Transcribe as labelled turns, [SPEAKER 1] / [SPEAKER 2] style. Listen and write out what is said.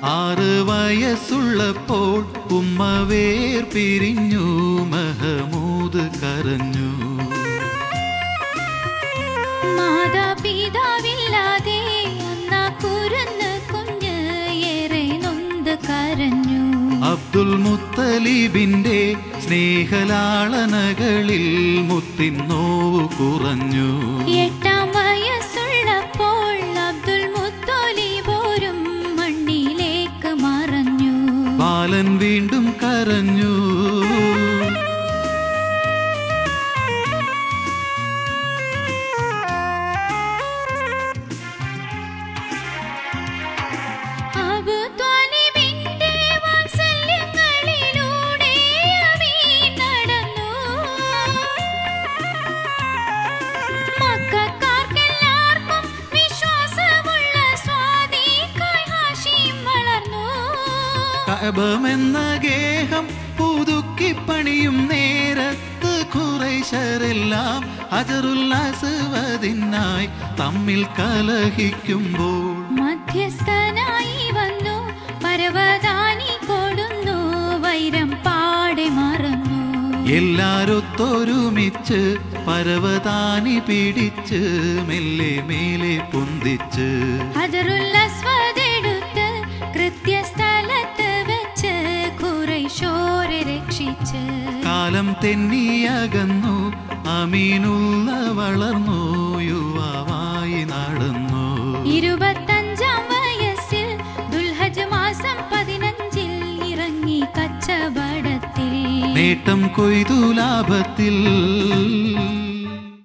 [SPEAKER 1] ആറ് വയസ്സുള്ളപ്പോൾ ഉമ്മ വേർ പിരിഞ്ഞു മഹമൂദ് കരഞ്ഞു
[SPEAKER 2] മാതാപിതാവില്ലാതെ അന്ന കുരുന്ന് കുഞ്ഞ് ഏറെ നൊന്ത് കരഞ്ഞു
[SPEAKER 1] അബ്ദുൽ മുത്തലിബിന്റെ സ്നേഹലാളനകളിൽ മുത്തിൻ നോവ് കുറഞ്ഞു
[SPEAKER 2] എട്ടാം വയസ്സുള്ളപ്പോൾ അബ്ദുൽ മുത്തോലിബോരും മണ്ണിലേക്ക് മറഞ്ഞു
[SPEAKER 1] ബാലൻ വീണ്ടും കരഞ്ഞു
[SPEAKER 2] അബൂ ത്വാലിബിന്റെ വാത്സല്യങ്ങളിലൂടെ അമീൻ നടന്നു. മക്കക്കാർക്കെല്ലാവർക്കും വിശ്വാസമുള്ള സ്വാദീഖായി ഹാഷിം വളർന്നു.
[SPEAKER 1] കഅബമെന്ന ഗേഹം പുതുക്കി പണിയും നേരത്ത് ഖുറൈശരെല്ലാം അജറുൽ അസ്വദിനായി തമ്മിൽ കലഹിക്കുമ്പോൾ
[SPEAKER 2] മധ്യസ്ഥനായി വന്നു പരവതാനി കൊടുന്നു വൈരം പാടെ മറന്നു
[SPEAKER 1] എല്ലാരൊത്തൊരുമിച്ച് പരവതാനി പിടിച്ച് മെല്ലെ മേലെ പൊന്തിച്ച്
[SPEAKER 2] ഹജറുൽ അസ്വദ് എടുത്ത് കൃത്യസ്ഥലത്ത് വെച്ച് കുറൈശോരെ രക്ഷിച്ച്
[SPEAKER 1] കാലം തെന്നിയകന്നു അമീനുള്ള വളർന്നു യുവാവായി നടന്നു
[SPEAKER 2] ഇരുപത്തഞ്ചാം വയസ്സിൽ ദുൽഹജ് മാസം പതിനഞ്ചിൽ ഇറങ്ങി കച്ചവടത്തിൽ
[SPEAKER 1] നേട്ടം കൊയ്തു ലാഭത്തിൽ